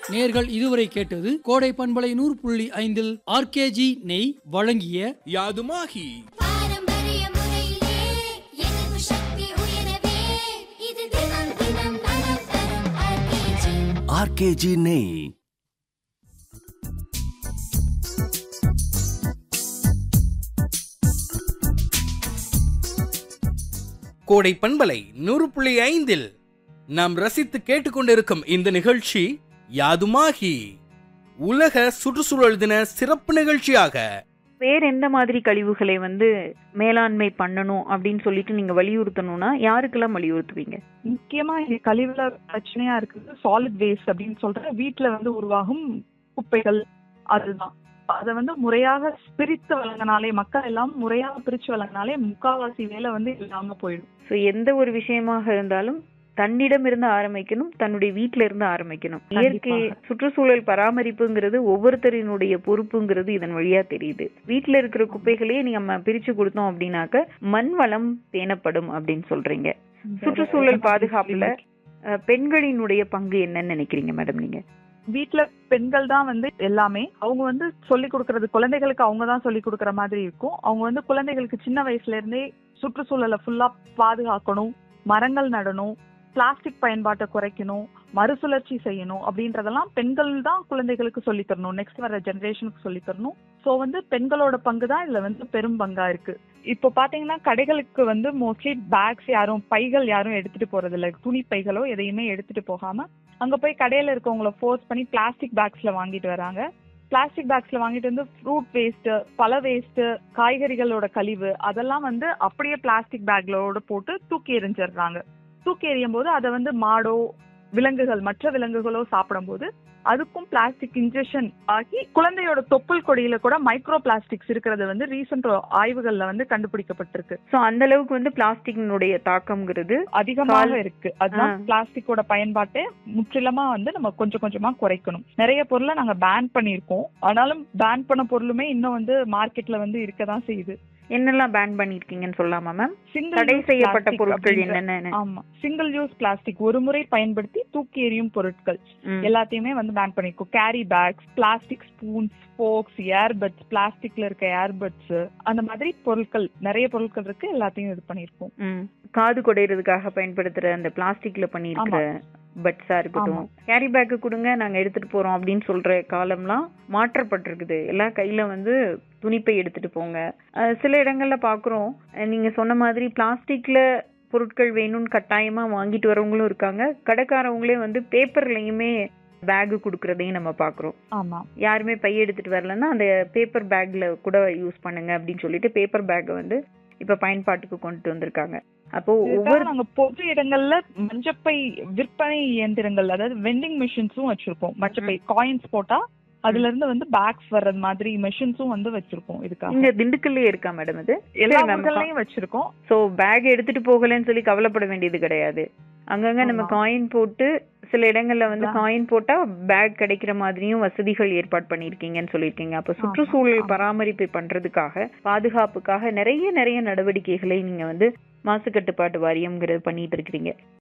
நேர்கள் இதுவரை கேட்டது கோடை பண்பலை நூறு புள்ளி ஐந்தில் ஆர்கேஜி நெய் வழங்கிய யாதுமாகி பாரம்பரிய முறையிலே எதிர்ப்பு சக்தி உயரவே இது தினம் தினம் நலம் தரும் ஆர்கேஜி ஆர்கேஜி நெய் கோடை பண்பலை நூறு புள்ளி ஐந்தில் நாம் ரசித்து கேட்டுக்கொண்டிருக்கும் இந்த நிகழ்ச்சி யாதுமாகி உலக சுற்றுச்சூழல் தின சிறப்பு நிகழ்ச்சியாக வேற எந்த மாதிரி கழிவுகளை வந்து மேலாண்மை பண்ணணும் அப்படின்னு சொல்லிட்டு நீங்க வலியுறுத்தணும்னா யாருக்கெல்லாம் வலியுறுத்துவீங்க முக்கியமா இங்க கழிவுல பிரச்சனையா இருக்குது சாலிட் வேஸ்ட் அப்படின்னு சொல்ற வீட்ல வந்து உருவாகும் குப்பைகள் அதுதான் அதை வந்து முறையாக பிரித்து வழங்கினாலே மக்கள் எல்லாம் முறையாக பிரிச்சு வழங்கினாலே முக்காவாசி வேலை வந்து இல்லாம போயிடும் ஸோ எந்த ஒரு விஷயமாக இருந்தாலும் தன்னிடம் இருந்து ஆரம்பிக்கணும் தன்னுடைய வீட்ல இருந்து ஆரம்பிக்கணும் இயற்கை கண்டிப்பாக. சுற்றுச்சூழல் பராமரிப்புங்கிறது ஒவ்வொருத்தரினுடைய பொறுப்புங்கிறது இதன் வழியா தெரியுது வீட்ல இருக்கிற குப்பைகளையே நம்ம பிரிச்சு கொடுத்தோம் அப்படின்னாக்க மண் வளம் பேணப்படும் அப்படின்னு சொல்றீங்க சுற்றுச்சூழல் பாதுகாப்புல அஹ், பெண்களினுடைய பங்கு என்னன்னு நினைக்கிறீங்க மேடம் நீங்க வீட்ல பெண்கள் தான் வந்து எல்லாமே அவங்க வந்து சொல்லி கொடுக்கறது குழந்தைகளுக்கு அவங்க தான் சொல்லி கொடுக்கற மாதிரி இருக்கும் அவங்க வந்து குழந்தைகளுக்கு சின்ன வயசுல இருந்தே சுற்றுச்சூழலை ஃபுல்லா பாதுகாக்கணும் மரங்கள் நடணும் பிளாஸ்டிக் பயன்பாட்டை குறைக்கணும் மறுசுழற்சி செய்யணும் அப்படின்றதெல்லாம் பெண்கள் தான் குழந்தைகளுக்கு சொல்லி தரணும் நெக்ஸ்ட் வர ஜெனரேஷனுக்கு சொல்லி தரணும் ஸோ வந்து பெண்களோட பங்கு தான் இதுல வந்து பெரும் பங்கா இருக்கு இப்போ பாத்தீங்கன்னா கடைகளுக்கு வந்து மோஸ்ட்லி பேக்ஸ் யாரும் பைகள் யாரும் எடுத்துட்டு போறது இல்ல துணி பைகளோ எதையுமே எடுத்துட்டு போகாம அங்க போய் கடையில இருக்கவங்கள ஃபோர்ஸ் பண்ணி பிளாஸ்டிக் பேக்ஸ்ல வாங்கிட்டு வராங்க பிளாஸ்டிக் பேக்ஸ்ல வாங்கிட்டு வந்து ஃப்ரூட் வேஸ்ட் பழ வேஸ்ட் காய்கறிகளோட கழிவு அதெல்லாம் வந்து அப்படியே பிளாஸ்டிக் பேக்லோட போட்டு தூக்கி எறிஞ்சிடுறாங்க தூக்கி எறியும் போது அதை வந்து மாடோ விலங்குகள் மற்ற விலங்குகளோ சாப்பிடும்போது அதுக்கும் பிளாஸ்டிக் இன்ஜெக்ஷன் ஆகி குழந்தையோட தொப்புள் கொடியில கூட மைக்ரோ பிளாஸ்டிக்ஸ் இருக்கிறது வந்து ரீசெண்ட் ஆய்வுகள்ல வந்து கண்டுபிடிக்கப்பட்டிருக்கு சோ அந்த அளவுக்கு வந்து பிளாஸ்டிக்கினுடைய தாக்கம்ங்கிறது அதிகமாக கால்- இருக்கு அதுதான் ஆ. பிளாஸ்டிக்கோட பயன்பாட்டை முற்றிலுமா வந்து நம்ம கொஞ்சம் கொஞ்சமா குறைக்கணும் நிறைய பொருளை நாங்க பேன் பண்ணியிருக்கோம் ஆனாலும் பேன் பண்ண பொருளுமே இன்னும் வந்து மார்க்கெட்ல வந்து இருக்கதான் செய்யுது என்னெல்லாம் பேன் பண்ணிருக்கீங்கன்னு சொல்லலாமா மேம் Single தடை use செய்யப்பட்ட plastic பொருட்கள் அப்படின்ற- என்னென்ன ஆமா சிங்கிள் யூஸ் பிளாஸ்டிக் ஒரு முறை பயன்படுத்தி தூக்கி எறியும் பொருட்கள் ம். எல்லாத்தையுமே வந்து பேன் பண்ணிருக்கோம் carry bags plastic spoons forks earbuds பிளாஸ்டிக்ல இருக்க ஏர்பட்ஸ் அந்த மாதிரி பொருட்கள் நிறைய பொருட்கள் இருக்கு எல்லாத்தையும் இது பண்ணிருக்கோம் ம். காது குடையிறதுக்காக பயன்படுத்துற அந்த பிளாஸ்டிக்ல பண்ணிருக்கிற பட்ஸா இருக்கட்டும் ஆமா. கேரி பேக் கொடுங்க நாங்க எடுத்துட்டு போறோம் அப்படின்னு சொல்ற காலம்லாம் மாற்றப்பட்டிருக்குது எல்லா கையில வந்து துணிப்பை எடுத்துட்டு போங்க அஹ் சில இடங்கள்ல பாக்குறோம் அஹ் நீங்க சொன்ன மாதிரி பிளாஸ்டிக்ல பொருட்கள் வேணும்னு கட்டாயமா வாங்கிட்டு வரவங்களும் இருக்காங்க கடைக்காரவங்களே வந்து பேப்பர்லயுமே பேக் கொடுக்கறதையும் நம்ம பாக்குறோம் ஆமா யாருமே பை எடுத்துட்டு வரலன்னா அந்த பேப்பர் பேக்ல கூட யூஸ் பண்ணுங்க அப்படின்னு சொல்லிட்டு பேப்பர் பேக்கை வந்து இப்ப பயன்பாட்டுக்கு கொண்டுட்டு வந்திருக்காங்க அப்போ ஒவ்வொரு இதுக்காக நாங்க பொது இடங்கள்ல மஞ்சப்பை விற்பனை இயந்திரங்கள் அதாவது வெண்டிங் மிஷின்ஸும் வச்சிருக்கோம் மஞ்சப்பை காயின்ஸ் போட்டா அதுல இருந்து வந்து பேக்ஸ் வர்றது மாதிரி மெஷின்ஸும் வந்து வச்சிருக்கோம் இதுக்காக இங்க திண்டுக்கல்லே இருக்கா மேடம் இது எல்லா சரி, நம்ம ஊர்கள்லயும் வச்சிருக்கோம் சோ பேக் எடுத்துட்டு போகலன்னு சொல்லி கவலைப்பட வேண்டியது கிடையாது அங்கங்க நம்ம ஆமா. காயின் போட்டு சில இடங்கள்ல வந்து அதான். காயின் போட்டா பேக் கிடைக்கிற மாதிரியும் வசதிகள் ஏற்பாடு பண்ணிருக்கீங்கன்னு சொல்லியிருக்கீங்க அப்ப சுற்றுச்சூழல் ஆமா. பராமரிப்பு பண்றதுக்காக பாதுகாப்புக்காக நிறைய நிறைய நடவடிக்கைகளை நீங்க வந்து மாசு கட்டுப்பாட்டு வாரியம்ங்கிறது பண்ணிட்டு இருக்கிறீங்க